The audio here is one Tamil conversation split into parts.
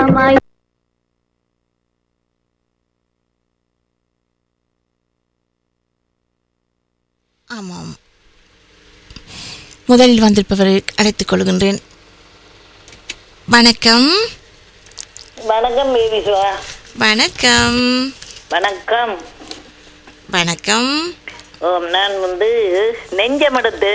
மாமாய் ஆமாம் முதலில் வந்திருப்பவரை அழைத்துக் கொள்கின்றேன் வணக்கம் வணக்கம் பேபி சிவா வணக்கம் வணக்கம் வணக்கம் ஓம் நான் வந்து நெஞ்சம் எடுத்து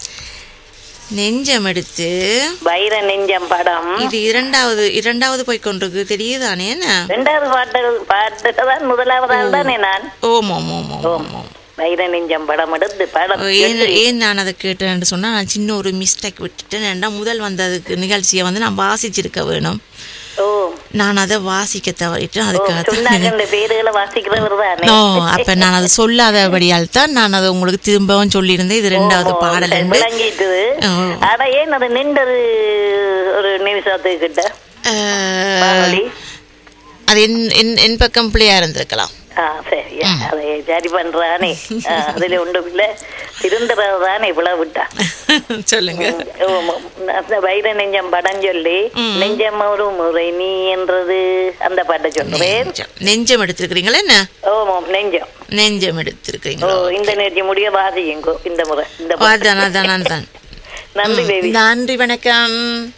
நெஞ்சம் எடுத்து வைர நெஞ்சம் படம் இது இரண்டாவது இரண்டாவது போய் கொண்டிருக்கு தெரியுதானே என்ன ரெண்டாவது பாட்டு பாட்டு தான் முதலாவதால் தானே நான் ஓம் ஓம் ஓம் ஓம் ஓம் ஓம் வைர நெஞ்சம் படம் எடுத்து படம் ஏன் ஏன் நான் அதை கேட்டேன்னு சொன்னா நான் சின்ன ஒரு மிஸ்டேக் விட்டுட்டேன் ஏன்டா முதல் வந்ததுக்கு நிகழ்ச்சியை வந்து நான் வாசிச்சிருக்க வேணும் ஓ நான் அதை வாசிக்க தவறிட்டேன் ஓ, அதுக்காக சொன்னாங்க இந்த பேருகளை வாசிக்கிறவர் தானே நோ அப்ப நான் அதை சொல்லாதபடியால் தான் நான் அதை உங்களுக்கு திரும்பவும் சொல்லியிருந்தேன் இது ரெண்டாவது பாடல் என்று விளங்கிட்டு ஓ. ஆனா ஏன் அது நின்றது ஒரு நிமிஷத்துக்கு கிட்ட அஹ், வானொலி அது என் என் என் பக்கம் பிள்ளையா இருந்திருக்கலாம் ஆ சரி அதை சரி பண்றானே ஆ, அதுல ஒன்றும் இல்ல திருந்துறது தானே இவ்வளவு விட்டா சொல்லுங்க ஓ, அந்த வைர நெஞ்சம் படம் சொல்லி நெஞ்சம் ஒரு முறை நீ என்றது அந்த பாட்டை சொல்றேன் நெஞ்சம் நெஞ்சம் எடுத்திருக்கிறீங்களா என்ன ஓமம் நெஞ்சம் நெஞ்சம் ஓ எடுத்திருக்கிறீங்களா இந்த நேர்ச்சி முடிய வாசியுங்கோ இந்த முறை இந்த முறை. அதான் அதான் அதான் நன்றி தேவி நன்றி வணக்கம்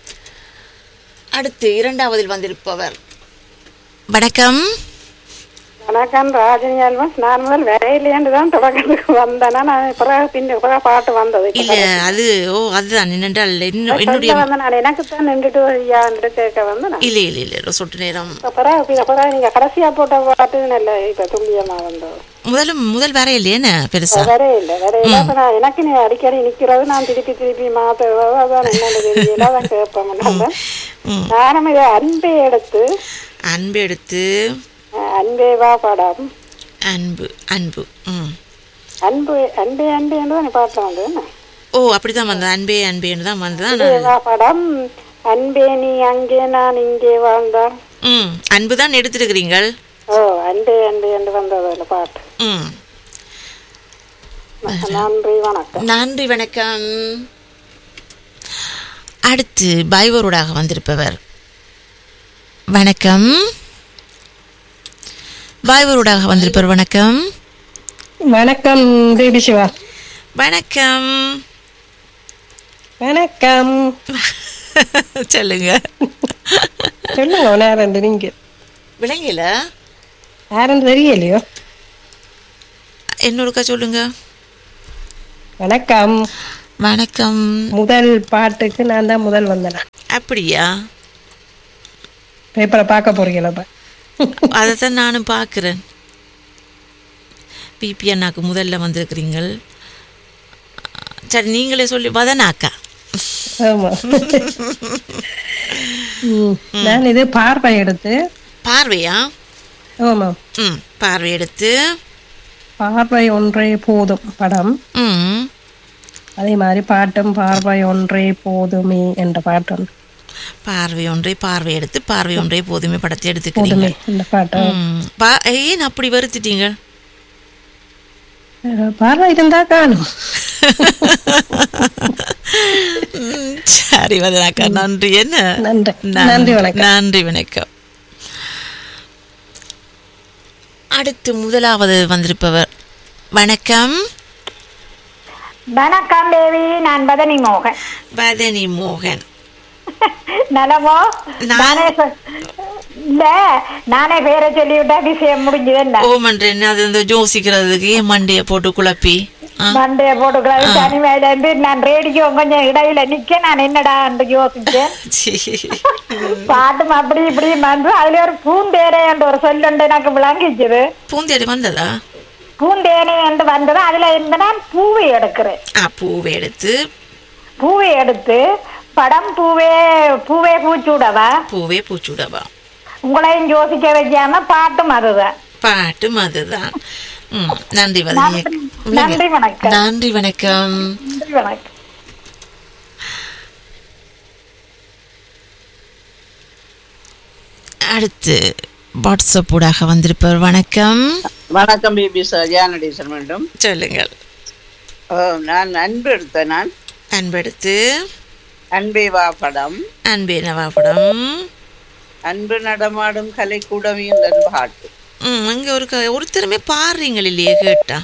அடுத்து இரண்டாவதில் வந்திருப்பவர் வணக்கம் வணக்கம் ராஜினி அல்வன்ஸ் நான் முதல் வரையிலேன்னு தான் தொடக்கத்துக்கு வந்தேன்னா நான் பிறகு பின்ன பிறகு பாட்டு வந்தது இப்ப இல்ல அது ஓ அதுதான் என்னென்றால் என்ன- என்னுடைய சொல்ல வந்தேன் நான் எனக்கு தான் நின்றுட்டு ஐயான்ட்டு கேட்க வந்தேன் நான். இல்ல இல்ல இல்ல சொட்டு நேரம் இப்ப பிறகு இப்ப பிறகு நீங்க கடைசியா போட்ட பாட்டு நல்ல இப்ப துல்லியமா வந்தது முதல்ல முதல் வேற இல்லையேண்ணே பெருசா வரே இல்ல வரையில இப்ப நான் எனக்கு நீ அடிக்கடி நிக்கிறது நான் திருப்பி திருப்பி மாத்துறது அதான் என்னன்னு தெரியல அதான் கேட்பேன் நான் ம். நானும் இதை அன்பை எடுத்து அன்பு எடுத்து அஹ், அன்பே வா படம் அன்பு அன்பு ம் அன்பு அன்பே அன்பே என்று தான் பாட்டு வந்தது என்ன? ஓ அப்படிதான் வந்தது அன்பே அன்பேன்னு தான் வந்ததா அன்பே வா படம் அன்பே நீ அங்கே நான் இங்கே வாழ்ந்தான் ம் அன்பு தான் எடுத்திருக்கிறீங்கள் ஓ அன்பே அன்பே என்று வந்தது அந்த பாட்டு ம் நன்றி வணக்கம் நன்றி வணக்கம் அடுத்து பைவரோடாக வந்திருப்பவர் வணக்கம் பாய்வரோடாக வந்திருப்பவர் வணக்கம் வணக்கம் தேவி சிவா வணக்கம் வணக்கம் சொல்லுங்க சொல்லுங்க நேரம் நீங்க விளங்கல யாரும் தெரியலையோ என்னோடக்கா சொல்லுங்க வணக்கம் வணக்கம் முதல் பாட்டுக்கு நான் தான் முதல் வந்தேன் அப்படியா பேப்பரை பார்க்க போறீங்களா அதைத்தான் நானும் பார்க்குறேன் பிபி அண்ணாக்கு முதல்ல வந்திருக்கிறீங்கள் சரி நீங்களே சொல்லி வதனாக்கா ஆமா ம், நான் இது பார்வை எடுத்து பார்வையா ஆமா ம் பார்வை எடுத்து பார்வை ஒன்றே போதும் படம் ம் அதே மாதிரி பாட்டும் பார்வை ஒன்றே போதுமே என்ற பாட்டு ஒன்று. பார்வை ஒன்றை பார்வை எடுத்து பார்வை ஒன்றை போதுமே படத்தை எடுத்துக்கிறீங்க போதுமே இந்த பாட்டு ம். பா- ஏன் அப்படி வருத்திட்டீங்க அஹ், பார்வை இருந்தா காணும் ம், சரி வதனாக்கா நன்றி என்ன நன்றி நன்றி. நன்றி வணக்கம் நன்றி வணக்கம் அடுத்து முதலாவது வந்திருப்பவர் வணக்கம் வணக்கம் தேவி நான் பதனி மோகன் பதனி மோகன் நலமோ நான்- நானே சொ- இல்ல நானே பேரை சொல்லிவிட்டா விஷயம் முடிஞ்சது என்ன ஓமன்றேன் அது இந்த யோசிக்கிறதுக்கு ஏன் மண்டைய போட்டு குழப்பி ஆ, மண்டைய போட்டுக்கிறது தனிமையில இருந்து நான் ரேடியோ கொஞ்சம் இடையில நிக்க நான் என்னடா யோசிச்சேன் சீ. பாட்டும் அப்படி இப்படி வந்து அதுல ஒரு பூந்தேனே என்று ஒரு சொல்லுண்டு எனக்கு விளங்கிச்சுது பூந்தேடி வந்ததா பூந்தேனே என்று வந்தது அதுல இருந்து நான் பூவை எடுக்கிறேன் ஆ பூவை எடுத்து பூவை எடுத்து படம் பூவே பூவே பூச்சூடவா பூவே பூச்சுடவா உங்களையும் யோசிக்க வைக்காம பாட்டும் அதுதான் பாட்டும் அதுதான் ம், நன்றி வதனி நன்றி வணக்கம் நன்றி வணக்கம் நன்றி வணக்கம் அடுத்து வாட்ஸ்அப் ஊடாக வந்திருப்பவர் வணக்கம் வணக்கம் பிபி ஜானடீசன் மீண்டும் சொல்லுங்கள் ஓ, நான் அன்பு எடுத்த நான் அன்பெடுத்து அன்பே வா படம் அன்பே நவாபடம் அன்பு நடமாடும் கலைக்கூடமே என்ற பாட்டு ம் அங்க ஒரு க- ஒருத்தருமே பாடுறீங்கள் இல்லையே கேட்டா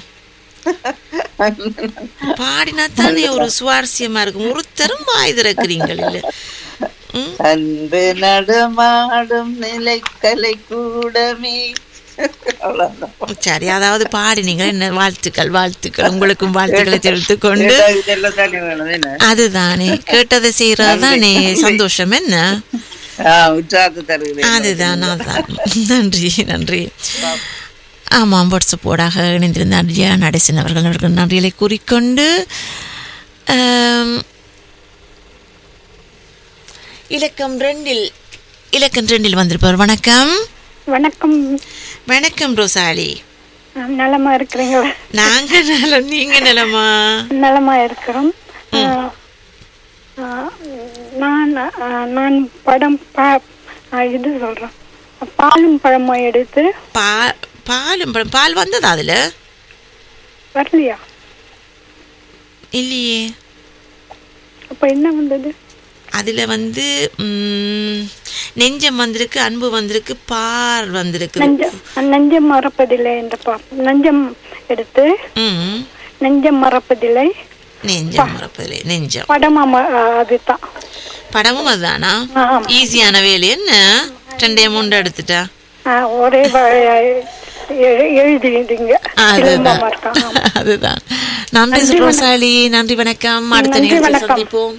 பாடினா தானே ஒரு சுவாரஸ்யமா இருக்கும் ஒருத்தரும் வாய் திறக்கிறீங்கள் இல்ல ம் அன்பு நடமாடும் நிலை கலைக்கூடமே அவ்வளவுதான் சரி அதாவது பாடினீங்க என்ன வாழ்த்துக்கள் வாழ்த்துக்கள் உங்களுக்கும் வாழ்த்துக்களை தெரிவித்துக் கொண்டு இதெல்லாம் இதெல்லாம் தானே வேணும் என்ன அதுதானே கேட்டதை செய்யறதுதானே சந்தோஷம் என்ன ஆ, உற்சாகத்தை தருகிறேன் அதுதான் அதான் நன்றி நன்றி ஆமாம் வாட்ஸ்அப்போடாக இணைந்திருந்த அர்ஜியா நடேசன் அவர்கள் அவர்கள் நன்றிகளை கூறிக்கொண்டு ஆம், இலக்கம் ரெண்டில் இலக்கம் ரெண்டில் வந்திருப்பார் வணக்கம் வணக்கம் வணக்கம் ரோசாலி நலமா இருக்கிறீங்களா நாங்க நலம் நீங்க நலமா நலமா இருக்கிறோம் ஆஹ், ஆஹ், நான் ஆஹ், நான் படம் பா- ஆஹ், இது சொல்றேன் பாலும் பழமும் எடுத்து பா பாலும் பழம் பால் வந்ததா அதுல வரலையா இல்லையே அப்ப என்ன வந்தது அதுல வந்து ம், நெஞ்சம் வந்திருக்கு அன்பு வந்திருக்கு பார் வந்திருக்கு நஞ்சம் நஞ்சம் மறப்பதில்லை என்ற பா நஞ்சம் எடுத்து ம் நெஞ்சம் மறப்பதில்லை நெஞ்சம் மறப்பதில்லை நெஞ்சம் படமா ம- ஆஹ், அதுதான் படமும் அதுதானா ஆமா. ஈஸியான வேலை என்ன ரெண்டே மூண்டு எடுத்துட்டா ஆஹ், ஒரே வ- எழு- எழுதிடுங்க அதுதான் சுலபமா இருக்கான் ஆமா. அதுதான் நன்றி ரோசாலி நன்றி வணக்கம் அடுத்த நன்றி, நிகழ்ச்சியில் வணக்கம். சந்திப்போம்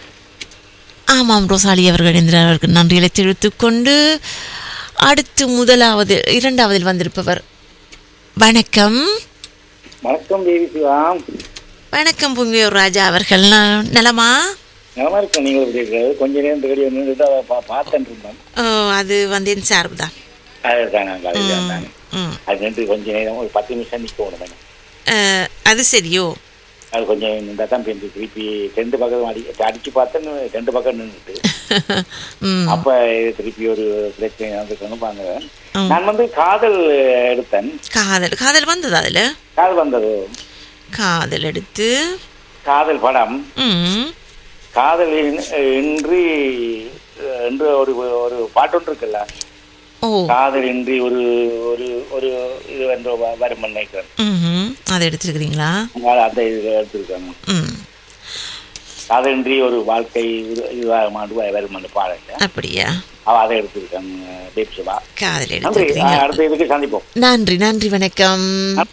ஆமாம் ரோசாலி அவர்கள் அவருக்கு நன்றிகளை தெரிவித்துக் கொண்டு அடுத்து முதலாவது இரண்டாவதில் வந்திருப்பவர் வணக்கம் வணக்கம் தேவி சிவா வணக்கம் புங்கியூர் ராஜா அவர்கள் ந- நலமா நலமா இருக்கோம் நீங்கள் எப்படி இருக்கிறது கொஞ்ச நேரம் தேடி நின்றுட்டு அதை பா பார்த்தேன் இருந்தோம் ஓ, அது வந்து என் சார்பு தான் அதுதான் நாங்கள் அதுதான் தானே ம் அது நின்று கொஞ்ச நேரம் ஒரு பத்து நிமிஷம் நிற்கணும் தானே அஹ், அது சரியோ அது கொஞ்சம் நின்றா தான் பெஞ்சு திருப்பி ரெண்டு பக்கம் அடி அடிச்சு பார்த்தேன் ரெண்டு பக்கம் நின்றுட்டு ம் அப்ப இது திருப்பி ஒரு பிரச்சனை நடந்துக்கணும் பாங்க ம். நான் வந்து காதல் எடுத்தேன் காதல் காதல் வந்தது அதுல காதல் வந்தது காதல் எடுத்து காதல் படம் ம் காதல் இன்- இன்றி என்று ஒரு ஒரு பாட்டு ஒன்று இருக்குல்ல ஓ காதல் இன்றி ஒரு ஒரு ஒரு இது என்று வ- வரும் நினைக்கிறேன் ம் அதை எடுத்துருக்கிறீங்களா அதனால அந்த இது எடுத்திருக்காங்க ம் காதலின்றி ஒரு வாழ்க்கை இது இதுவாக மாண்டு வ- வரும் அந்த பாடல அப்படியா அவ அதை எடுத்திருக்காங்க தேப் சிவா காதல் நன்றி எடுத்துருக்கிறீங்க அடுத்த இதுக்கு சந்திப்போம் நன்றி நன்றி வணக்கம்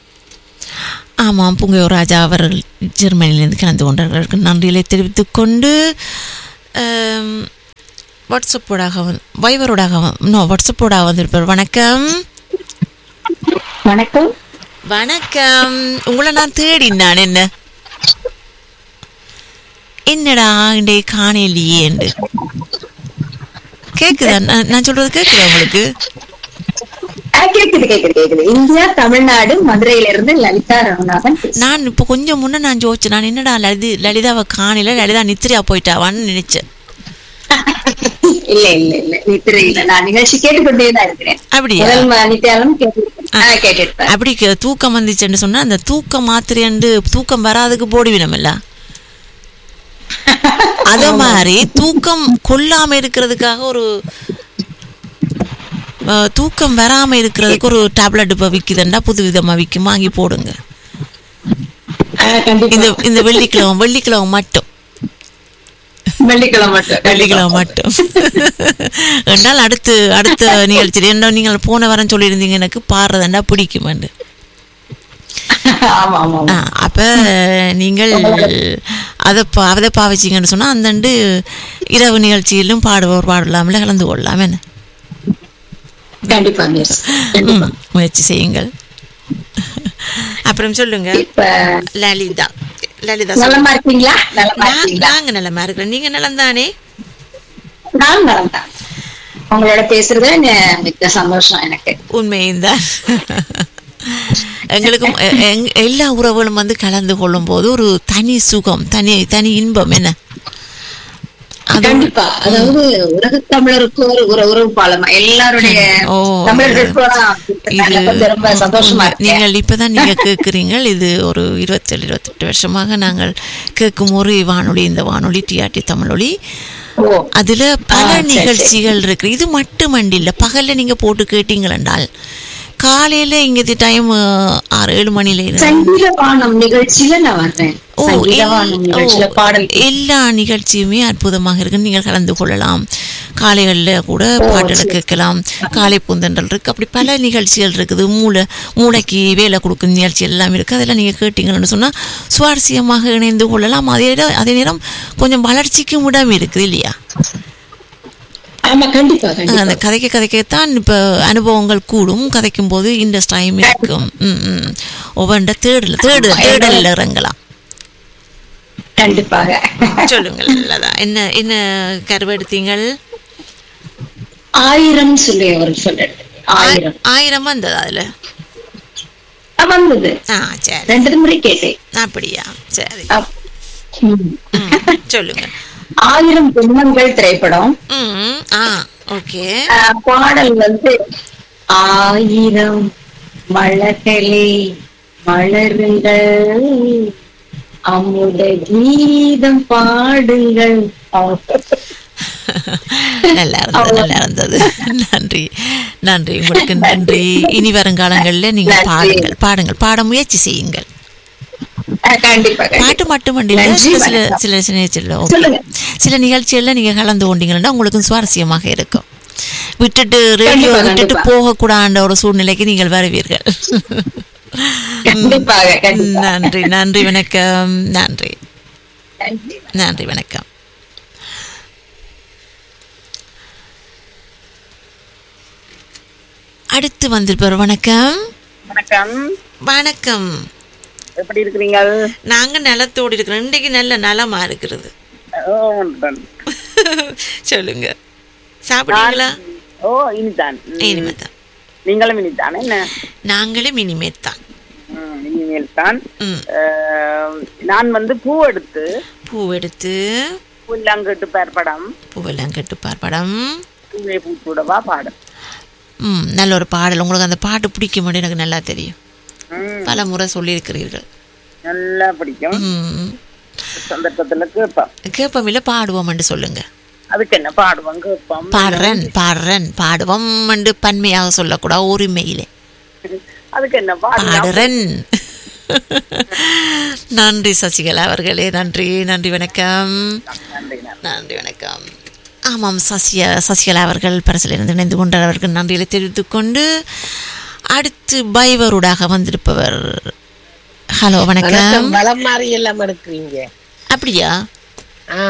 ஆமாம் புங்கையூர் ராஜா அவர்கள் ஜெர்மனியிலிருந்து கலந்து கொண்டார்களுக்கு நன்றிகளை தெரிவித்துக் கொண்டு ஆம், வாட்ஸ்அப்போடாக வந்து வைபரோடாக நோ வாட்ஸ்அப்போடாக வந்திருப்பார் வணக்கம் வணக்கம் வணக்கம் உங்களை நான் தேடினான் என்ன என்னடா இன்றைய காணையிலேயே கேக்குதா நான் நான் சொல்றது கேக்குதா உங்களுக்கு ஆ, கேக்குது கேக்குது கேக்குது இந்தியா தமிழ்நாடு மதுரையில இருந்து லலிதா ரகுநாதன் பேசுறேன். நான் இப்போ கொஞ்சம் முன்ன நான் ஜோதிச்சேன் நான் என்னடா லலிதி லலிதாவை காணையில லலிதா நித்திரியா போயிட்டாவான்னு நினைச்சேன் இல்ல இல்ல இல்ல நித்திரை இல்ல நான் நிகழ்ச்சி கேட்டுக்கொண்டே தான் இருக்கிறேன் அப்படியா முதல் மணித்தாலும் கேட்டுட்டு அப்படி கே- தூக்கம் வந்துச்சுன்னு சொன்னா அந்த தூக்கம் மாத்திரையண்டு தூக்கம் வராதுக்கு போடுவினமில்ல அத மாதிரி தூக்கம் கொல்லாம இருக்கிறதுக்காக ஒரு அஹ், தூக்கம் வராம இருக்கிறதுக்கு ஒரு டேப்லெட் இப்ப விக்குதுண்டா புது விதமா விக்கும் வாங்கி போடுங்க கண்டிப்பா இந்த இந்த வெள்ளிக்கிழமை வெள்ளிக்கிழமை மட்டும் வெள்ளிக்கிழமை மட்டும் வெள்ளிக்கிழமை மட்டும் என்றால் அடுத்து அடுத்த நிகழ்ச்சி என்ன நீங்கள் போன வாரம் சொல்லியிருந்தீங்க எனக்கு பாடுறதுண்டா பிடிக்குமெண்டு ஆமா ஆமா ஆ, அப்ப நீங்கள் அதை பா அதை பாவிச்சிங்கன்னு சொன்னா அந்தண்டு இரவு நிகழ்ச்சியிலும் பாடுவோர் பாடலாம்ல கலந்து கொள்ளலாம் என்ன கண்டிப்பா மிஸ் ம், முயற்சி செய்யுங்கள் அப்புறம் சொல்லுங்க இப்ப லலிதா லலிதா சொல்லுங்க. நலமா இருக்கீங்களா நலமா நான்- இருக்கீங்களா நாங்க நலமா இருக்கிறோம் நீங்க நலம் தானே நான் நலம் தான் உங்களோட பேசுறது நெ- மிக்க சந்தோஷம் எனக்கு உண்மையும்தான் எங்களுக்கும் எ- எங்- எல்லா உறவுகளும் வந்து கலந்து கொள்ளும் போது ஒரு தனி சுகம் தனி தனி இன்பம் என்ன அது கண்டிப்பா அதாவது உலக தமிழருக்கு ஒரு ஒரு உறவு பாலம் எல்லாருடைய ஓ, தமிழர்களுக்கு இது வந்து ரொம்ப சந்தோஷமா உங்க- இருக்கு நீங்கள் இப்பதான் நீங்க கேட்குறீங்க இது ஒரு இருபத்தேழு இருபத்தெட்டு வருஷமாக நாங்கள் கேட்கும் ஒரு வானொலி இந்த வானொலி டிஆர்டி தமிழொலி ஓ அதுல பல ஆ, சரி, சரி. நிகழ்ச்சிகள் இருக்கு இது மட்டுமண்டி இல்ல பகல்ல நீங்க போட்டு கேட்டீங்களென்றால் காலையில இங்க டைம் ஆறு ஏழு மணில இருந்து சங்கீத வானம் நிகழ்ச்சியில நான் வர்றேன் ஓ, சங்கீத எல்- வானம் நிகழ்ச்சியில ஓ, பாடல் எல்லா நிகழ்ச்சியுமே அற்புதமாக இருக்கு நீங்கள் கலந்து கொள்ளலாம் காலைகளில் கூட பாட்டுகளை சரி. கேட்கலாம் காலை பூந்தன்றல் இருக்கு அப்படி பல நிகழ்ச்சிகள் இருக்குது மூளை மூளைக்கு வேலை கொடுக்கும் நிகழ்ச்சி எல்லாம் இருக்கு அதெல்லாம் நீங்க கேட்டீங்கன்னு சொன்னா சுவாரஸ்யமாக இணைந்து கொள்ளலாம் அதே நேரம் அதே நேரம் கொஞ்சம் வளர்ச்சிக்கும் இடம் இருக்குது இல்லையா ஆமா கண்டிப்பா அந்த கண்டிப்பா கதைக்க கதைக்கத்தான் இப்போ அனுபவங்கள் கூடும் கதைக்கும் போது இன்ட்ரெஸ்ட் டைம் இருக்கும் ம், ம். ஒவ்வொன்ற தேடல தேடு தேடல இறங்கலாம் கண்டிப்பாக சொல்லுங்கள் நல்லதா என்ன என்ன கருவெடுத்தீங்கள் ஆயிரம் சொல்லி அவர் சொல்றாரு ஆயிரம் ஆயிரம் வந்தது அதுல ஆ, வந்தது ஆ சரி ரெண்டு முறை கேட்டேன் அப்படியா சரி அப்- ம். ம், சொல்லுங்க ஆயிரம் துன்பங்கள் திரைப்படம் ம் ஆ ஓகே ஆ, பாடல் வந்து ஆயிரம் மலர்களே மலருங்கள் அமுத கீதம் பாடுங்கள் நல்லா இருந்தது நல்லா இருந்தது நன்றி நன்றி உங்களுக்கு நன்றி இனி வருங்காலங்களில் நீங்க நன்றி. பாடுங்கள் பாடுங்கள் பாட முயற்சி செய்யுங்கள் ஆ, கண்டிப்பா பாட்டு கண்டிப்பா. மட்டும் இல்ல நன்றி, சில சில வணக்கம். சில சில சில okay. சொல்லுங்க. சில நிகழ்ச்சிகள்ல நீங்க கலந்து கொண்டீங்கன்னா உங்களுக்கு சுவாரஸ்யமாக இருக்கும் விட்டுட்டு ரேடியோ கண்டிப்பா, விட்டுட்டு கண்டிப்பா. போகக்கூடாத ஒரு சூழ்நிலைக்கு நீங்கள் வருவீர்கள் கண்டிப்பாக கண்டிப்பா நன்றி நன்றி வணக்கம் நன்றி நன்றி. நன்றி வணக்கம் அடுத்து வந்திருப்பார் வணக்கம் வணக்கம் வணக்கம் எப்படி இருக்கிறீங்க நாங்க நிலத்தோடு இருக்கிறோம் இன்றைக்கு நல்ல நலமா இருக்கிறது ஓ, உண்டுதான். சொல்லுங்க சாப்பிட்டீங்களா ஓ இனிதான் ம். இனிமேல் நீங்களும் இனிதான் என்ன நாங்களும் இனிமேல் தான் ம், இனிமேல் தான் ம். அஹ், நான் வந்து பூ எடுத்து பூ எடுத்து புல்லாங்கட்டு பேர் படம் பூவெல்லாம் கட்டுப்பார் படம் பூவே பூச்சூடவா பாடம் ம் நல்ல ஒரு பாடல் உங்களுக்கு அந்த பாட்டு பிடிக்கும் எனக்கு நல்லா தெரியும் ம், பல முறை சொல்லியிருக்கிறீர்கள் நல்லா பிடிக்கும் ம் சந்தர்ப்பத்துல கேட்போம் கேட்போம் இல்லை பாடுவோம்னு சொல்லுங்க அதுக்கு என்ன பாடுவோம் கேட்போம் பாடுறேன் பாடுறேன் பாடுவோம் என்று பன்மையாக சொல்லக்கூடாது உரிமையிலே அதுக்கு என்ன பாடுவோம் பாடுறேன் நன்றி சசிகலா அவர்களே நன்றி நன்றி வணக்கம் நன்றி வணக்கம் ஆமாம் சசிய சசிகலா அவர்கள் பரிசிலிருந்து இணைந்து கொண்டார் அவருக்கு நன்றிகளை தெரிவித்துக் கொண்டு அடுத்து பைவருடாக வந்திருப்பவர் ஹலோ வணக்கம் வளம் மாறி எல்லாம் எடுக்கிறீங்க அப்படியா ஆ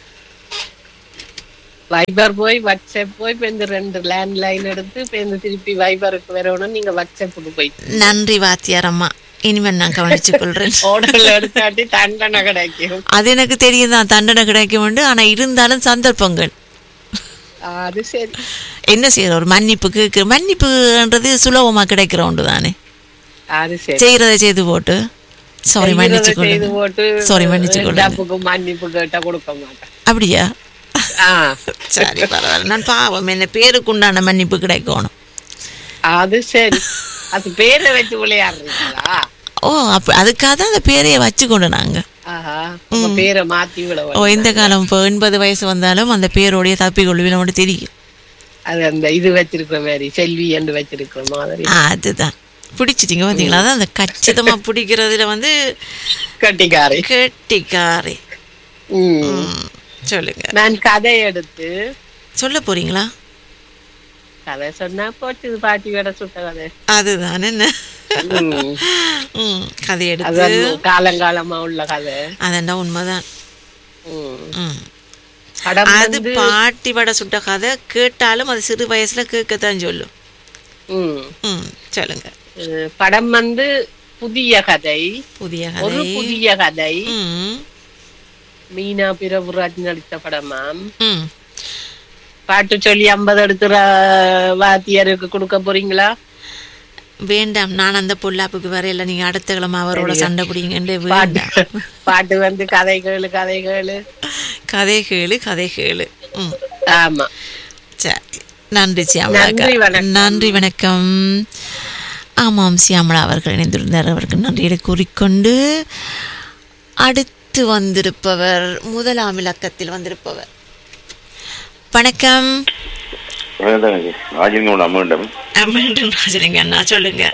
வைபர் போய் வாட்ஸ்அப் போய் இப்ப இந்த ரெண்டு லேண்ட் லைன் எடுத்து இப்ப இந்த திருப்பி வைபருக்கு வரணும் நீங்க வாட்ஸ்அப்புக்கு போயிட்டு நன்றி வாத்தியார் அம்மா இனிமேல் நான் கவனிச்சுக் கொள்றேன் ஓடல் எடுத்தாட்டி தண்டனை கிடைக்கும் அது எனக்கு தெரியும் தான் தண்டனை கிடைக்கும் உண்டு ஆனா இருந்தாலும் சந்தர்ப்பங்கள் அது சரி என்ன செய்யற ஒரு மன்னிப்பு கேட்குற மன்னிப்புன்றது சுலபமா கிடைக்கிற ஒன்று தானே அது சரி செய்யறதை செய்து போட்டு சாரி மன்னிச்சு செய்யறதை செய்து கொள்ளுங்க போட்டு சாரி மன்னிச்சு கொள்ளுங்க டப்புக்கு மன்னிப்பு கேட்டா கொடுக்க மாட்டேன் அப்படியா ஆ சரி பரவாயில்ல நான் பாவம் என்ன பேருக்கு உண்டான மன்னிப்பு கிடைக்கணும் அது சரி அது பேரை வச்சு விளையாடுறீங்களா ஓ அப்ப அதுக்காக தான் அந்த பேரையே வச்சுக்கொண்டு நாங்க ஆஹா உங்க பேரை மாத்தி விட ஓ இந்த காலம் இப்போ எண்பது வயசு வந்தாலும் அந்த பேரோடைய தப்பி கொள்ளுவினோட தெரியும் அது அந்த இது வச்சிருக்கிற மாதிரி செல்வி என்று வச்சிருக்கிற மாதிரி ஆ, அதுதான் பிடிச்சிட்டீங்க பார்த்தீங்களா அதான் அந்த கச்சிதமா பிடிக்கிறதுல வந்து கட்டிக்காரை கெட்டிக்காரி ம். ம், சொல்லுங்க நான் கதை எடுத்து சொல்ல போறீங்களா கதை சொன்னா போச்சு இது பாட்டி வேட சுட்ட கதை அதுதான் என்ன ம். ம், கதை எடுத்து அதான் காலங்காலமா உள்ள கதை அதெண்டா உண்மைதான் ம். ம். படம் அது வந்து பாட்டி வடை சுட்ட கதை கேட்டாலும் அது சிறு வயசுல கேட்கத்தான் சொல்லும் ம். ம் சொல்லுங்க அஹ் படம் வந்து புதிய கதை புதிய ஒரு கதை புதிய கதை ம் மீனா பிரபுராஜ் நடித்த படமாம் ம் பாட்டு சொல்லி ஐம்பது எடுத்துற வாத்தியாருக்கு கொடுக்க போறீங்களா வேண்டாம் நான் அந்த பொல்லாப்புக்கு வரையில நீங்க அடுத்த கிழமை அவரோட சண்டை பிடிங்கன்னு வேண்டாம் பாட்டு வந்து கதைகள் கதைகள் கதை கேளு கதை கேளு ம் ஆமா சரி நன்றி சியாமலா அக்கா. நன்றி, வணக்கம். நன்றி வணக்கம் ஆமாம் சியாமலா அவர்கள் இணைந்திருந்தார் அவருக்கு நன்றியை கூறிக்கொண்டு அடுத்து வந்திருப்பவர் முதலாம் இலக்கத்தில் வந்திருப்பவர் வணக்கம் ராஜிங்கோட அம்மனிடம் மீண்டும் ராஜலிங்க அண்ணா சொல்லுங்க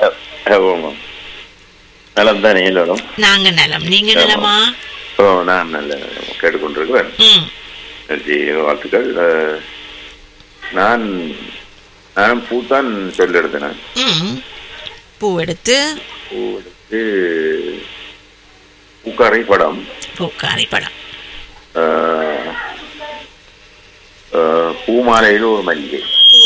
நலம் தானே எல்லாரும் நாங்க நலம் நீங்க நலமா ஓ நான் நல்ல கேட்டுக்கொண்டிருக்கிறேன் ம் நன்றி வாழ்த்துக்கள் அஹ், நான் நான் பூத்தான் சொல்லி எடுத்தேன் ம் பூ எடுத்து பூ எடுத்து பூக்காரை படம் பூக்காரி படம் அஹ், அஹ், பூமாலையில் ஒரு மல்லிகை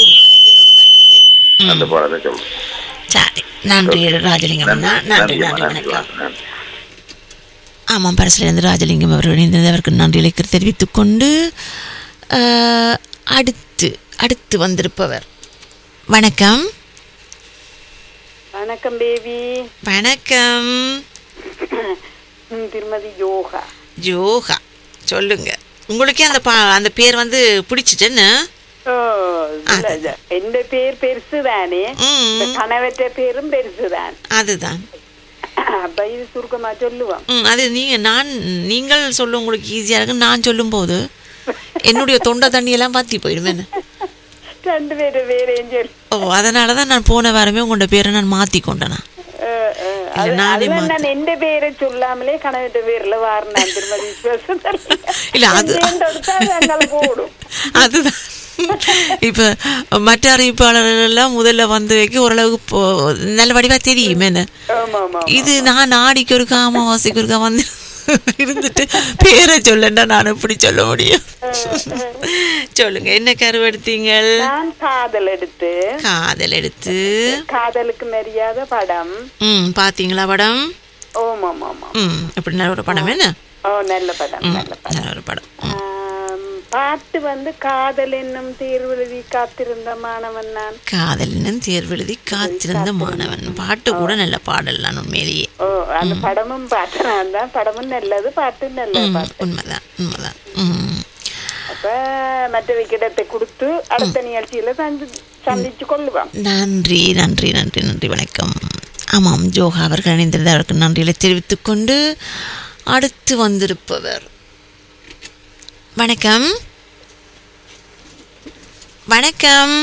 அந்த படத்தை சொல்லுவேன் சரி நன்றி ராஜலிங்கம் அண்ணா நன்றி நன்றி வணக்கம் நன்றி ஆமாம் பரசிலிருந்து ராஜலிங்கம் அவர் இணைந்தது அவருக்கு நன்றிகளை தெரிவித்துக் கொண்டு அஹ், அடுத்து அடுத்து வந்திருப்பவர் வணக்கம் வணக்கம் பேபி வணக்கம் ம், திருமதி யோகா யோகா சொல்லுங்க உங்களுக்கே அந்த பா அந்த பேர் வந்து பிடிச்சிட்டுன்னு ஓ, இல்ல, இல்ல. எந்த பேர் பெருசு தானே ம். கணவற்ற பேரும் பெருசு தான் அதுதான் அப்ப இது சுருக்கமா சொல்லுவோம் ம் அது நீங்க நான் நீங்கள் சொல்ல உங்களுக்கு ஈஸியா இருக்கு நான் சொல்லும் போது என்னுடைய தொண்டை தண்ணி எல்லாம் பாத்தி போயிடும் என்ன ரெண்டு பேரும் வேறையும் சொல்லு ஓ அதனால தான் நான் போன வாரமே உங்களோட பேரை நான் மாத்தி கொண்டேனா அஹ், அஹ். இல்ல, அது- நானே அதுதான் மாத்து. நான் எந்த பேரை சொல்லாமலே கணவற்ற பேர்ல வாரினான் திருமதி இல்ல, அது- எங்களுக்கு ஓடும் அதுதான் இப்ப மற்ற அறிவிப்பாளர்கள் எல்லாம் முதல்ல வந்து வைக்க ஓரளவுக்கு போ- நல்ல வடிவா தெரியும் என்ன ஆமா ஆமா இது நான் ஆடிக்கு ஒருக்கா அமாவாசைக்கு ஒருக்கா வந்து இருந்துட்டு பேரை சொல்லண்டா நான் எப்படி சொல்ல முடியும் சொல்லுங்க என்ன கருவெடுத்தீங்கள் நான் காதல் எடுத்து காதல் எடுத்து காதலுக்கு மரியாதை படம் ம் பாத்தீங்களா படம் ஓம் ஆமா ஆமா ம் எப்படி நல்ல ஒரு படம் என்ன ஓ நல்ல படம் ம், நல்ல படம் நல்ல ஒரு படம் ம். ஆம், பாட்டு வந்து காதல் என்னும் தேர்வெழுதி காத்திருந்த மாணவன் நான் காதலனும் தேர்வெழுதி காத்திருந்த மாணவன் பாட்டு கூட நல்ல பாடல் தான் உண்மையிலேயே ஓ அந்த படமும் பாட்டு நான் தான் படமும் நல்லது பாட்டும் நல்ல ம், பாட்டு உண்மைதான் உண்மைதான் ம் அப்ப மற்றவைக்கு இடத்தை கொடுத்து அடுத்த நிகழ்ச்சியில சந்தி சந்திச்சு கொள்ளுவோம் நன்றி நன்றி நன்றி நன்றி வணக்கம் ஆமாம் ஜோகா அவர்கள் இணைந்திருந்த அவருக்கு நன்றிகளை தெரிவித்துக் கொண்டு அடுத்து வந்திருப்பவர் வணக்கம் வணக்கம்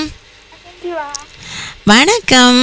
வணக்கம்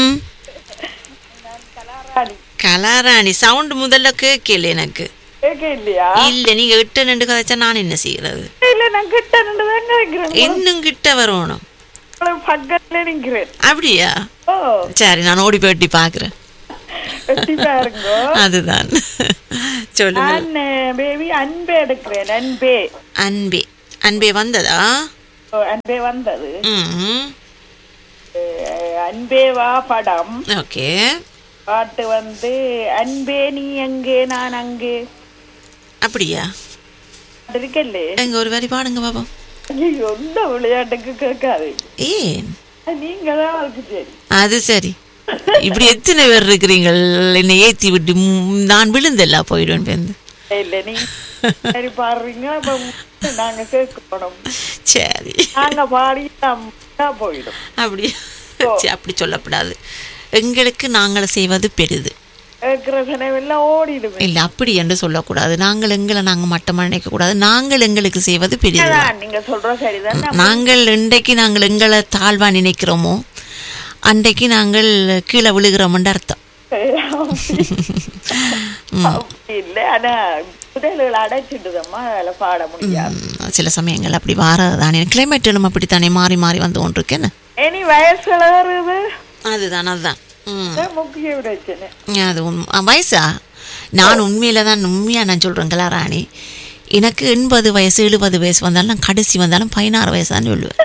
கலாராணி சவுண்ட் முதல்ல கேட்கல எனக்கு கேட்க இல்லையா இல்ல நீங்க கிட்ட நின்று கதைச்சா நான் என்ன செய்யறது இல்ல நான் கிட்ட நின்று தான் நிற்கிறேன் இன்னும் கிட்ட வரணும் உங்களுக்கு பக்கத்துல நிற்கிறேன் அப்படியா ஓ சரி நான் ஓடி போய் பாக்குறேன் வெட்டி பாருங்க அதுதான் சொல்லுங்க நான் பேபி அன்பே எடுக்கிறேன் அன்பே அன்பே அன்பே வந்ததா ஓ, அன்பே வந்தது ம் அஹ், அன்பே வா படம் ஓகே பாட்டு வந்து அன்பே நீ எங்கே நான் அங்கே அப்படியா அது இருக்கல்லே எங்க ஒரு வரி பாடுங்க பாப்போம் ஐயோ இந்த விளையாட்டுக்கு கேட்காது ஏன் நீங்க தான் அதுக்கு சரி அது சரி இப்படி எத்தனை பேர் இருக்கிறீங்கள் என்னை ஏத்தி விட்டு ம், நான் விழுந்தல்லா போயிடுவேன் பேருந்து இல்ல நீ சரி பாடுறீங்க அப்ப நாங்க கேட்கணும் சரி நாங்க பாடி நம்ம போயிடும் அப்படி சரி, அப்படி சொல்லக்கூடாது எங்களுக்கு நாங்கள் செய்வது பெரிது கேட்கிற செலவெல்லாம் ஓடிடுவேன் இல்லை அப்படி என்று சொல்லக்கூடாது நாங்கள் எங்களை நாங்கள் மட்டமாக நினைக்கக்கூடாது நாங்கள் எங்களுக்கு செய்வது பெரிது அதான் நீங்க சொல்ற சரிதான் நம்ம நாங்கள் இன்றைக்கு நாங்கள் எங்களை தாழ்வா நினைக்கிறோமோ அன்றைக்கு நாங்கள் கீழே விழுகிறோம்னு அர்த்தம் அப்படி இல்ல ஆனா முதல்கள் அடைச்சிட்டுதம்மா அதுல பாட முடியாது ம், சில சமயங்கள் அப்படி வாரதானே கிளைமேட்டிலும் அப்படித்தானே மாறி மாறி வந்து கொண்டிருக்கேன்னு இனி வயசுல வருது அதுதான் அதுதான் ம் அதான் முக்கிய பிரச்சனை அது உண்மை ஆ, வயசா நான் உண்மையில தான் உண்மையாக நான் சொல்கிறேன் கலாராணி எனக்கு எண்பது வயசு எழுபது வயசு வந்தாலும் நான் கடைசி வந்தாலும் பதினாறு வயசு தான் சொல்லுவேன்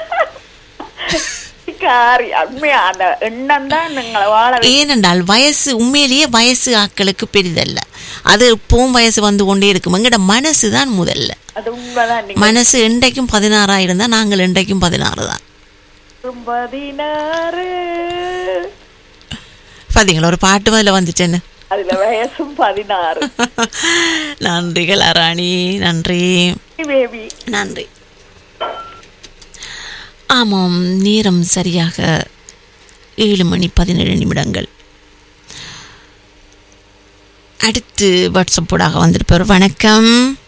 காரி உண்மையா அந்த எண்ணம் தான் நீங்களை வாழ வை- ஏனென்றால் வயசு உண்மையிலேயே வயசு ஆட்களுக்கு பெரிதல்ல அது எப்பவும் வயசு வந்து கொண்டே இருக்கும் எங்கட மனசு தான் முதல்ல அது உண்மைதான் நீங்க மனசு இன்றைக்கும் பதினாறாயிரம் தான் நாங்கள் இன்றைக்கும் பதினாறு தான் பதினாறு பாத்தீங்களா ஒரு பாட்டு அதில் வந்துச்சேன்னு அதுல வயசும் பதினாறு நன்றிகள் அராணி நன்றி பேபி நன்றி ஆமாம் நேரம் சரியாக ஏழு மணி பதினேழு நிமிடங்கள் அடுத்து வாட்ஸ்அப்போடாக வந்திருப்பவர் வணக்கம்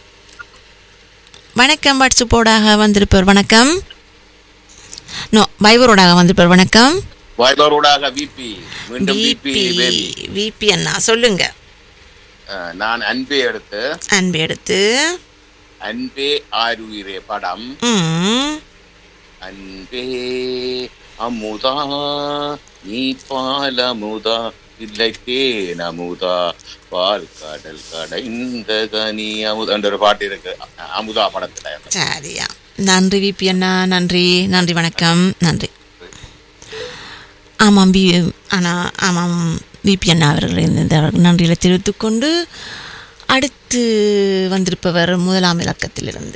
வணக்கம் வாட்ஸ்அப்போடாக வந்திருப்பவர் வணக்கம் நோ பைபரோடாக வந்திருப்பவர் வணக்கம் வாய்பாரோடாக விபி மீண்டும் விபி விபி பேபி விபி அண்ணா சொல்லுங்க அஹ், நான் அன்பே எடுத்து அன்பு எடுத்து அன்பே ஆருயிரே படம் ம் அன்பே அமுதா நீ பால் அமுதா இல்லை தேன் அமுதா பால் கடல் கடைந்த கனி அமுதான்ற ஒரு பாட்டு இருக்கு அ- அமுதா படத்துல சரியா நன்றி விபி அண்ணா நன்றி நன்றி வணக்கம் நன்றி ஆமாம் பி ஆனால் ஆமாம் விபி அண்ணா அவர்கள் இந்த அவர்கள் நன்றிகளை தெரிவித்துக்கொண்டு அடுத்து வந்திருப்பவர் முதலாம் இலக்கத்திலிருந்து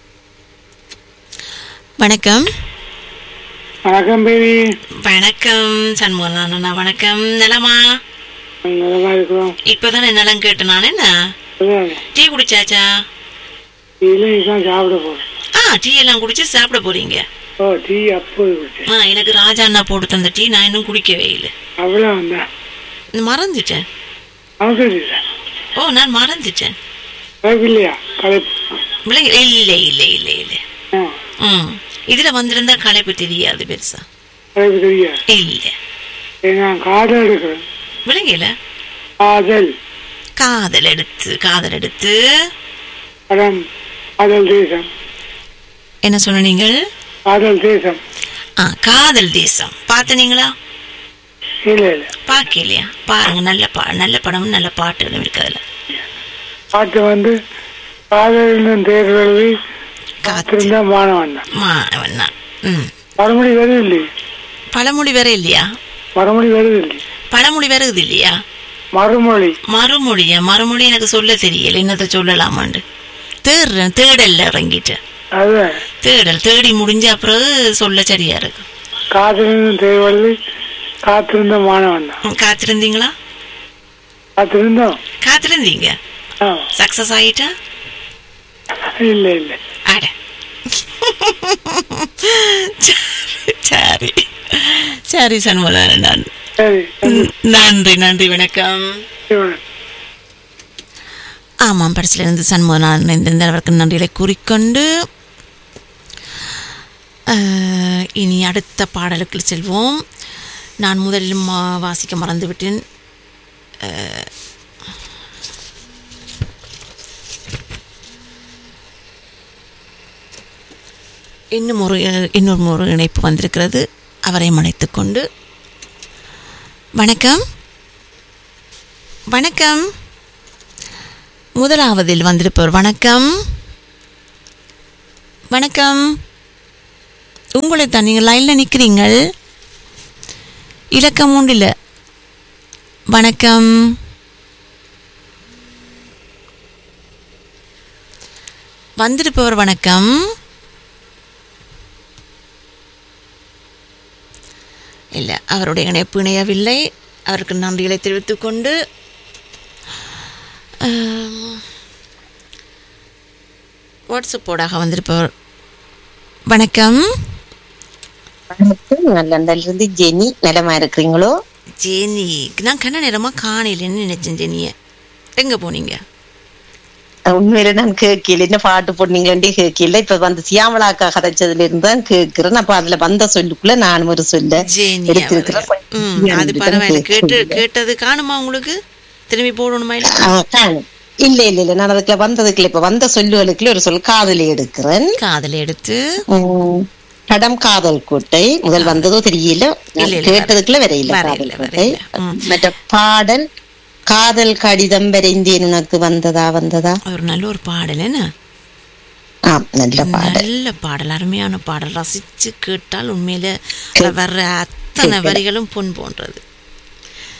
வணக்கம் வணக்கம் பேபி வணக்கம் சண்முகன் அண்ணா வணக்கம் நலமா நலமா இருக்கிறோம் இப்போதான் நலம் கேட்டு நான் என்ன டீ குடிச்சாச்சா இல்லை தான் சாப்பிட போறேன் ஆ டீ எல்லாம் குடிச்சு சாப்பிட போறீங்க ஓ டீ அப்போது குடிச்சேன் ஆ எனக்கு ராஜா அண்ணா போட்டு தந்த டீ நான் இன்னும் குடிக்கவே இல்லை அவ்வளோ வந்தா மறந்துட்டேன் அவசரம் இல்லை ஓ நான் மறந்துட்டேன் இல்லையா களைப்பு விளங்க இல்லை இல்லை இல்லை இல்லை ஆ ம் இதுல வந்திருந்தா களைப்பு தெரியாது பெருசா களைப்பு தெரியாது இல்லை நான் காதல் எடுக்கிறேன் விளங்கல காதல் காதல் எடுத்து காதல் எடுத்து படம் காதல் தேசம் என்ன சொன்னீங்கள் காதல் தேசம் ஆ காதல் தேசம் பார்த்தனீங்களா இல்லை இல்லை பார்க்கலையா பாருங்க நல்ல பா நல்ல படம் நல்ல பாட்டுகளும் இருக்கு அதுல பாட்டு வந்து காதலின் தேர்தலில் காத்திருந்த மாணவன் தான் மாணவன் தான் ம் மறுமொழி வருது இல்லையே பழமொழி வேற இல்லையா மறுமொழி வருது இல்லையே பழமொழி வருது இல்லையா மறுமொழி மறுமொழியா மறுமொழி எனக்கு சொல்ல தெரியல என்னத்தை சொல்லலாமாண்டு தேடுறேன் தேடல்ல இறங்கிட்டேன் அதான் தேடல் தேடி முடிஞ்ச அப்புறம் சொல்ல சரியா இருக்கு காதலின் தேர்தலில் காத்திருந்த மாணவன் தான் ம், காத்திருந்தீங்களா காத்திருந்தோம் காத்திருந்தீங்க ஆ சக்சஸ் ஆயிட்டா இல்லை இல்லை அட சரி சரி சண்முகன் நான் சரி நன்றி நன்றி வணக்கம் ஆமாம் பரிசிலிருந்து சண்முகனான் இணைந்திருந்தவருக்கு நன்றிகளை கூறிக்கொண்டு அஹ், இனி அடுத்த பாடலுக்கு செல்வோம் நான் முதலில் மா- வாசிக்க மறந்துவிட்டேன் அஹ், இன்னும் ஒரு இன்னொரு ஒரு இணைப்பு வந்திருக்கிறது அவரை அழைத்துக் கொண்டு வணக்கம் வணக்கம் முதலாவதில் வந்திருப்பவர் வணக்கம் வணக்கம் உங்களை தான் நீங்கள் லைனில் நிற்கிறீங்கள் இலக்கம் உண்டில் வணக்கம் வந்திருப்பவர் வணக்கம் இல்லை அவருடைய இணைப்பு இணையவில்லை அவருக்கு நன்றிகளை தெரிவித்துக் கொண்டு ஆம், வாட்ஸ்அப்போடாக வந்திருப்பவர் வணக்கம் வணக்கம் நான் லண்டன்ல இருந்து ஜெனி நலமா இருக்கிறீங்களோ ஜெனி நான் கண்ண நேரமாக காணையிலன்னு நினைச்சேன் ஜெனியை எங்கே போனீங்க உண்மையில நான் கேட்கல என்ன பாட்டு போட்டீங்களே கேட்கல இப்ப வந்து சியாமலாக்கா கதைச்சதுல இருந்து தான் கேட்கிறேன் அப்ப அதுல வந்த சொல்லுக்குள்ள நானும் ஒரு சொல்ல ஜெனி எடுத்திருக்கிறேன் ம் அது பரவாயில்ல கேட்டு கேட்டது காணுமா உங்களுக்கு திரும்பி போடணுமா இல்லை ஆ, காணும். இல்ல இல்ல இல்ல நான் அதுக்குள்ள வந்ததுக்குள்ள இப்ப வந்த சொல்லுகளுக்குள்ள ஒரு சொல் காதலி எடுக்கிறேன் காதல் எடுத்து உம், படம் காதல் கோட்டை முதல் வந்ததோ தெரியல நான் இல்ல, இல்ல, கேட்டதுக்குள்ள வரையில வரையில, காதல் கோட்டை மற்ற பாடல் காதல் கடிதம் வரைந்தேன் உனக்கு வந்ததா வந்ததா ஒரு நல்ல ஒரு பாடல் என்ன ஆ நல்ல பாடல் நல்ல பாடல் அருமையான பாடல் ரசிச்சு கேட்டால் உண்மையில அதுல வர்ற அத்தனை வரிகளும் பொன் போன்றது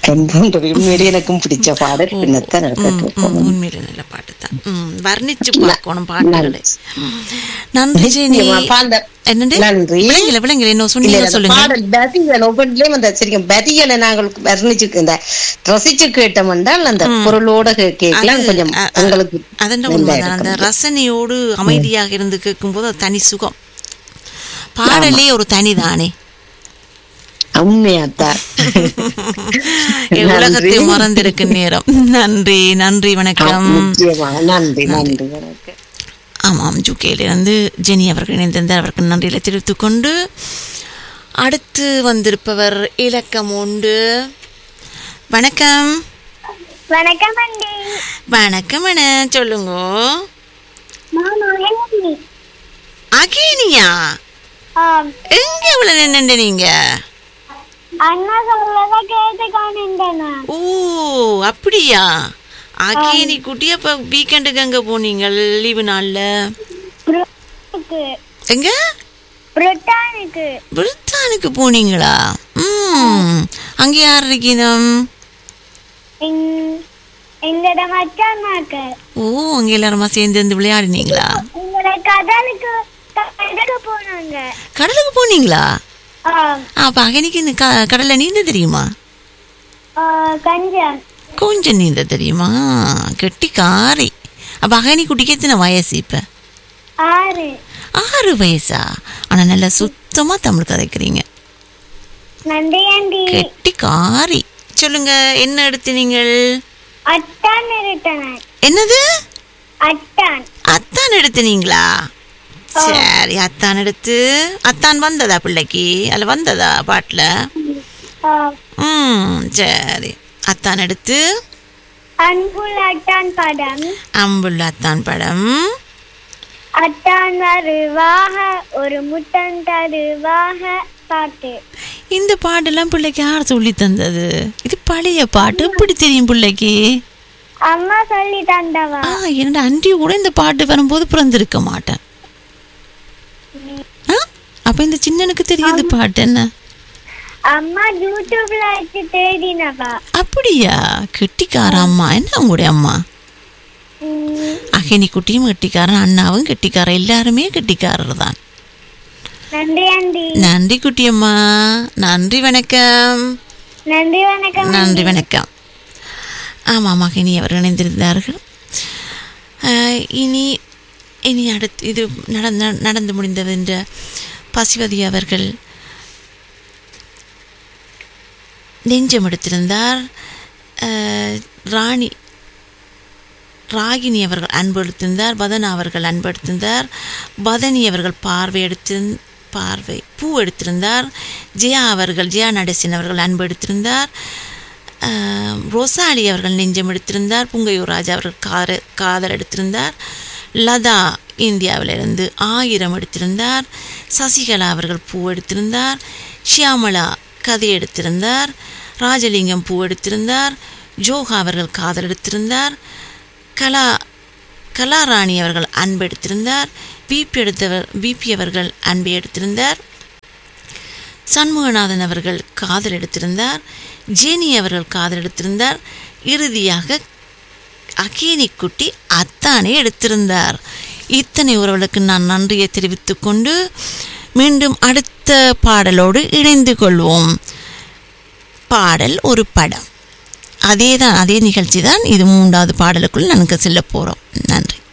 ரெண்டு உண்மையிலே எனக்கும் பிடிச்ச பாடல் பின்னத்தான் நடக்க உண்மையில நல்ல பாட்டு தான் ம், வர்ணிச்சு பார்க்கணும் பாட்டுகளை நன்றி ஜெனி என்னண்டு நன்றி. விளங்கல விளங்கல என்ன இல்ல, சொன்னீங்க அந்த சொல்லுங்க பாடல் பதிகள் ஒவ்வொன்றிலையும் அந்த சரிங்க பதிகளை நாங்கள் வர்ணிச்சு இந்த ரசிச்சு கேட்டோம் என்றால் அந்த பொருளோட கே- கேட்கலாம் அது, கொஞ்சம் அ- அ- உங்களுக்கு அதென்ன நல்லா உண்மைதான் அந்த இருக்கும். ரசனையோடு அமைதியாக இருந்து கேட்கும்போது அது தனி சுகம் பாடலே ஒரு தனிதானே உண்மையாத்தான் என் உலகத்தை நன்றி. மறந்திருக்கும் நேரம் நன்றி நன்றி வணக்கம் நிச்சயமாக நன்றி நன்றி வணக்கம் ஆமாம் ஜூகேலிருந்து ஜெனி அவர்கள் இணைந்திருந்தார் அவருக்கு நன்றிகளை தெரிவித்துக் கொண்டு அடுத்து வந்திருப்பவர் இலக்கம் உண்டு வணக்கம் வணக்கம் அண்டி வணக்கம் அண்ணா சொல்லுங்க நான் அழகி அகேனியா ஆம் எங்க இவ்வளவு நின்று நீங்க அண்ணா சொல்றத கேட்டு காணுண்டேன் ஓ அப்படியா அகேனி குட்டி அப்ப வீக்கெண்டுக்கு எங்க போனீங்க லீவு நாள்ல எங்க பிரிட்டானுக்கு பிரித்தானுக்கு போனீங்களா ம் அங்க யார் இருக்கீனம் எங்கட மச்சானாக்கு ஓ அங்க எல்லாருமா சேர்ந்து இருந்து விளையாடினீங்களா எங்கட கடலுக்கு கடலுக்கு போனாங்க கடலுக்கு போனீங்களா ஆம் அப்ப அகனிக்கு இந்த க- கடல்ல நீந்த தெரியுமா ஆ, கஞ்சன் கொஞ்சம் நீந்த தெரியுமா கெட்டி காரி அப்ப அகனி குட்டிக்கு எத்தனை வயசு இப்ப ஆறு ஆறு வயசா ஆனா நல்லா சுத்தமா தமிழ் கதைக்கிறீங்க நன்றி ஆண்டி கெட்டி காரி சொல்லுங்க என்ன எடுத்து நீங்கள் அட்டான் இருட்டனர் என்னது அட்டான் அத்தான் எடுத்துனீங்களா சரி அத்தான் எடுத்து அத்தான் வந்ததா பிள்ளைக்கு அதுல வந்ததா பாட்டுல ஆ, ம் சரி அத்தான் எடுத்து அன்புள்ள அட்டான் படம் அம்புள்ள அத்தான் படம் அட்டான் வருவாக ஒரு முட்டன் தருவாக பாட்டு இந்த பாட்டெல்லாம் பிள்ளைக்கு யார் சொல்லி தந்தது இது பழைய பாட்டு எப்படி தெரியும் பிள்ளைக்கு அம்மா சொல்லி தந்தவா ஆ என்னோட அன்றி கூட இந்த பாட்டு வரும்போது பிறந்திருக்க மாட்டேன் ஆ? அப்ப இந்த சின்னனுக்கு தெரியுது பாட்டு என்ன அம்மா யூடியூப்ல வச்சு தேடினவா அப்படியா கெட்டிக்கார அம்மா என்ன உங்களுடைய அம்மா அகினி குட்டியும் கெட்டிக்காரன் அண்ணாவும் கெட்டிக்காரன் எல்லாருமே கெட்டிக்காரர் தான் நன்றி ஆண்டி நன்றி குட்டியம்மா நன்றி வணக்கம் நன்றி வணக்கம் நன்றி வணக்கம் ஆமாம் மகினி அவர் இணைந்திருந்தார்கள் ஆஹ், இனி இனி அடுத்து இது நடந்த நடந்து முடிந்தது என்ற பசுவதி அவர்கள் நெஞ்சம் எடுத்திருந்தார் ஆஹ், ராணி ராகினி அவர்கள் அன்பு எடுத்திருந்தார் பதனா அவர்கள் அன்பு எடுத்திருந்தார் பதனி அவர்கள் பார்வை எடுத்து பார்வை பூ எடுத்திருந்தார் ஜெயா அவர்கள் ஜெயா நடேசன் அவர்கள் அன்பு எடுத்திருந்தார் ஆஹ், ரோசாலி அவர்கள் நெஞ்சம் எடுத்திருந்தார் புங்கையூர் ராஜா அவர்கள் கார காதல் எடுத்திருந்தார் லதா இந்தியாவிலிருந்து ஆயிரம் எடுத்திருந்தார் சசிகலா அவர்கள் பூ எடுத்திருந்தார் ஷியாமளா கதை எடுத்திருந்தார் ராஜலிங்கம் பூ எடுத்திருந்தார் ஜோகா அவர்கள் காதல் எடுத்திருந்தார் கலா கலாராணி அவர்கள் அன்பு எடுத்திருந்தார் பிபி எடுத்தவர் பிபி அவர்கள் அன்பை எடுத்திருந்தார் சண்முகநாதன் அவர்கள் காதல் எடுத்திருந்தார் ஜேனி அவர்கள் காதல் எடுத்திருந்தார் இறுதியாக அகேனிக்குட்டி அத்தானே எடுத்திருந்தார் இத்தனை உறவுகளுக்கு நான் நன்றியை தெரிவித்துக் கொண்டு மீண்டும் அடுத்த பாடலோடு இணைந்து கொள்வோம் பாடல் ஒரு படம் அதே தான் அதே நிகழ்ச்சி தான் இது மூன்றாவது பாடலுக்குள் நாங்கள் செல்ல போகிறோம் நன்றி